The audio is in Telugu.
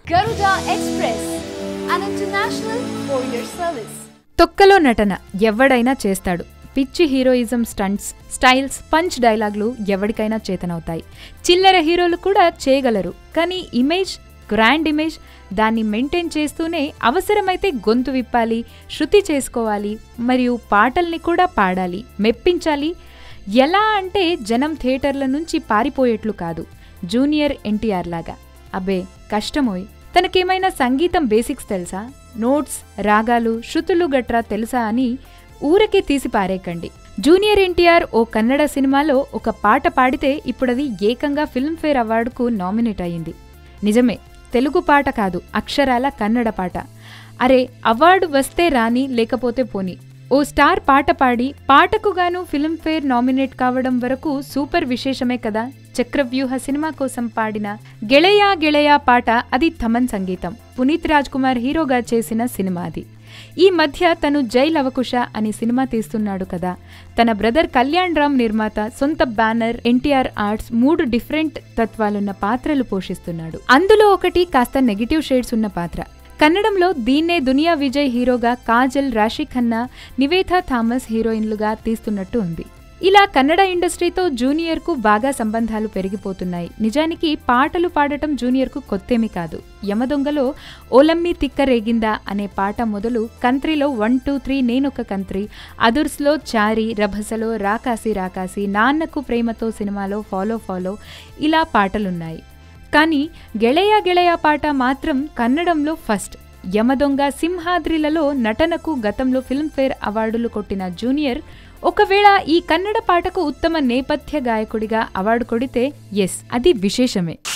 Garuda Express, an international courier service. తొక్కలో నటన ఎవడైనా చేస్తాడు పిచ్చి హీరోయిజం స్టంట్స్ స్టైల్స్ పంచ్ డైలాగులు ఎవరికైనా చేతనవుతాయి చిల్లర హీరోలు కూడా చేయగలరు కానీ ఇమేజ్ గ్రాండ్ ఇమేజ్ దాన్ని మెయింటైన్ చేస్తూనే అవసరమైతే గొంతు విప్పాలి శృతి చేసుకోవాలి మరియు పాటల్ని కూడా పాడాలి మెప్పించాలి ఎలా అంటే జనం థియేటర్ల నుంచి పారిపోయేట్లు కాదు జూనియర్ ఎన్టీఆర్ లాగా అబ్బే కష్టమోయ్ తనకేమైనా సంగీతం బేసిక్స్ తెలుసా నోట్స్ రాగాలు శృతులు గట్రా తెలుసా అని ఊరకే తీసి పారేకండి జూనియర్ ఎన్టీఆర్ ఓ కన్నడ సినిమాలో ఒక పాట పాడితే ఇప్పుడది ఏకంగా ఫిల్మ్ఫేర్ అవార్డుకు నామినేట్ అయింది నిజమే తెలుగు పాట కాదు అక్షరాల కన్నడ పాట అరే అవార్డు వస్తే రాని లేకపోతే పోని ఓ స్టార్ పాట పాడి పాటకు గాను ఫిల్మ్ఫేర్ నామినేట్ కావడం వరకు సూపర్ విశేషమే కదా చక్రవ్యూహ సినిమా కోసం పాడిన గెళయా గెళయా పాట అది థమన్ సంగీతం పునీత్ రాజ్ కుమార్ హీరోగా చేసిన సినిమా అది ఈ మధ్య తను జై లవకుశ అని సినిమా తీస్తున్నాడు కదా తన బ్రదర్ కళ్యాణ్ రామ్ నిర్మాత సొంత బ్యానర్ ఎన్టీఆర్ ఆర్ట్స్ మూడు డిఫరెంట్ తత్వాలున్న పాత్రలు పోషిస్తున్నాడు అందులో ఒకటి కాస్త నెగిటివ్ షేడ్స్ ఉన్న పాత్ర కన్నడంలో దీన్నే దునియా విజయ్ హీరోగా కాజల్ రాశి ఖన్నా నివేథా థామస్ హీరోయిన్లుగా తీస్తున్నట్టు ఉంది ఇలా కన్నడ ఇండస్ట్రీతో జూనియర్కు బాగా సంబంధాలు పెరిగిపోతున్నాయి నిజానికి పాటలు పాడటం జూనియర్కు కొత్తేమి కాదు యమదొంగలో ఓలమ్మి తిక్క రేగిందా అనే పాట మొదలు కంత్రిలో వన్ టూ త్రీ నేనొక కంత్రి అదుర్స్లో చారి రభసలో రాకాసి రాకాసి నాన్నకు ప్రేమతో సినిమాలో ఫాలో ఫాలో ఇలా పాటలున్నాయి కానీ గెళయ గెళయ పాట మాత్రం కన్నడంలో ఫస్ట్ యమదొంగ సింహాద్రిలలో నటనకు గతంలో ఫిల్మ్ఫేర్ అవార్డులు కొట్టిన జూనియర్ ఒకవేళ ఈ కన్నడ పాటకు ఉత్తమ నేపథ్య గాయకుడిగా అవార్డు కొడితే ఎస్ అది విశేషమే